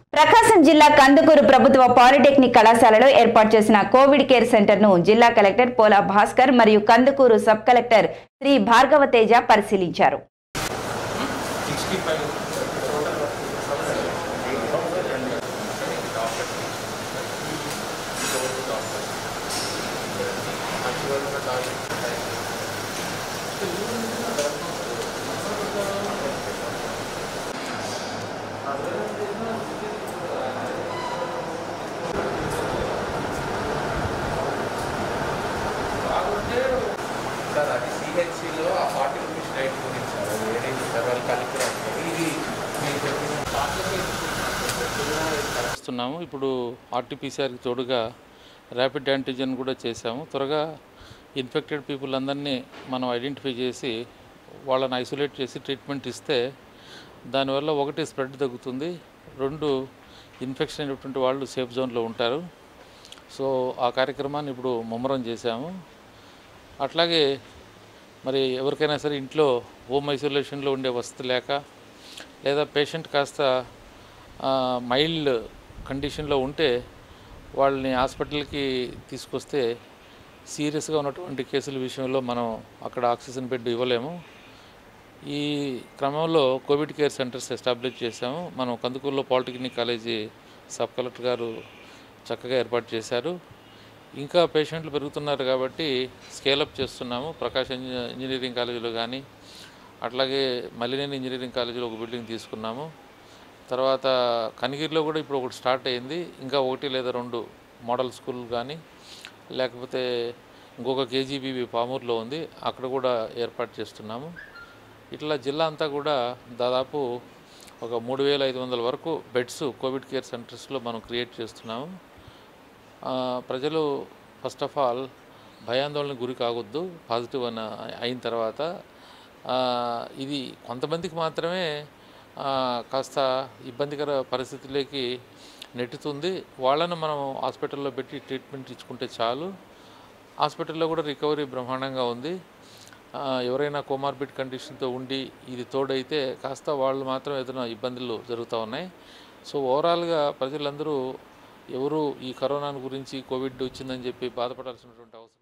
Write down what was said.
ప్రకాశం జిల్లా కందుకూరు ప్రభుత్వ పాలిటెక్నిక్ కళాశాలలో ఏర్పాటు చేసిన కోవిడ్ కేర్ సెంటర్ ను జిల్లా కలెక్టర్ పోలా భాస్కర్ మరియు కందుకూరు సబ్ కలెక్టర్ శ్రీ భార్గవ తేజ పరిశీలించారు సార్ అది సిహెచ్సిలో ఆ ఫార్టీ రూపీస్ రేట్ గురించి సార్ అది ఏదైతే సార్ వాళ్ళు కలిపి రాస్తారు ఇది మీరు చెప్పిన చేస్తున్నాము ఇప్పుడు ఆర్టీపీసీఆర్కి తోడుగా ర్యాపిడ్ యాంటీజెన్ కూడా చేశాము త్వరగా ఇన్ఫెక్టెడ్ పీపుల్ అందరినీ మనం ఐడెంటిఫై చేసి వాళ్ళని ఐసోలేట్ చేసి ట్రీట్మెంట్ ఇస్తే దానివల్ల ఒకటి స్ప్రెడ్ తగ్గుతుంది రెండు ఇన్ఫెక్షన్ అయినటువంటి వాళ్ళు సేఫ్ జోన్లో ఉంటారు సో ఆ కార్యక్రమాన్ని ఇప్పుడు ముమ్మరం చేశాము అట్లాగే మరి ఎవరికైనా సరే ఇంట్లో హోమ్ ఐసోలేషన్లో ఉండే వసతి లేక లేదా పేషెంట్ కాస్త మైల్డ్ కండిషన్లో ఉంటే వాళ్ళని హాస్పిటల్కి తీసుకొస్తే సీరియస్గా ఉన్నటువంటి కేసుల విషయంలో మనం అక్కడ ఆక్సిజన్ బెడ్ ఇవ్వలేము ఈ క్రమంలో కోవిడ్ కేర్ సెంటర్స్ ఎస్టాబ్లిష్ చేశాము మనం కందుకూరులో పాలిటెక్నిక్ కాలేజీ సబ్ కలెక్టర్ గారు చక్కగా ఏర్పాటు చేశారు ఇంకా పేషెంట్లు పెరుగుతున్నారు కాబట్టి స్కేలప్ చేస్తున్నాము ప్రకాశ్ ఇంజ- ఇంజనీరింగ్ కాలేజీలో కానీ అట్లాగే మల్లినేని ఇంజనీరింగ్ కాలేజీలో ఒక బిల్డింగ్ తీసుకున్నాము తర్వాత కనిగిరిలో కూడా ఇప్పుడు ఒకటి స్టార్ట్ అయింది ఇంకా ఒకటి లేదా రెండు మోడల్ స్కూల్ కానీ లేకపోతే ఇంకొక కేజీబీబీ పామూరులో ఉంది అక్కడ కూడా ఏర్పాటు చేస్తున్నాము ఇట్లా జిల్లా అంతా కూడా దాదాపు ఒక మూడు వేల ఐదు వందల వరకు బెడ్స్ కోవిడ్ కేర్ సెంటర్స్లో మనం క్రియేట్ చేస్తున్నాము ఆ, ప్రజలు ఫస్ట్ ఆఫ్ ఆల్ భయాందోళనకు గురి కావద్దు పాజిటివ్ అని అయిన తర్వాత ఆ, ఇది కొంతమందికి మాత్రమే ఆ, కాస్త ఇబ్బందికర పరిస్థితుల్లోకి నెట్టుతుంది వాళ్ళను మనం హాస్పిటల్లో పెట్టి ట్రీట్మెంట్ ఇచ్చుకుంటే చాలు హాస్పిటల్లో కూడా రికవరీ బ్రహ్మాండంగా ఉంది ఆ, ఎవరైనా కోమార్బిడ్ కండిషన్తో ఉండి ఇది తోడైతే కాస్త వాళ్ళు మాత్రం ఏదైనా ఇబ్బందులు జరుగుతూ ఉన్నాయి సో ఓవరాల్గా ప్రజలందరూ ఎవరు ఈ కరోనా గురించి కోవిడ్ వచ్చిందని చెప్పి బాధపడాల్సినటువంటి అవసరం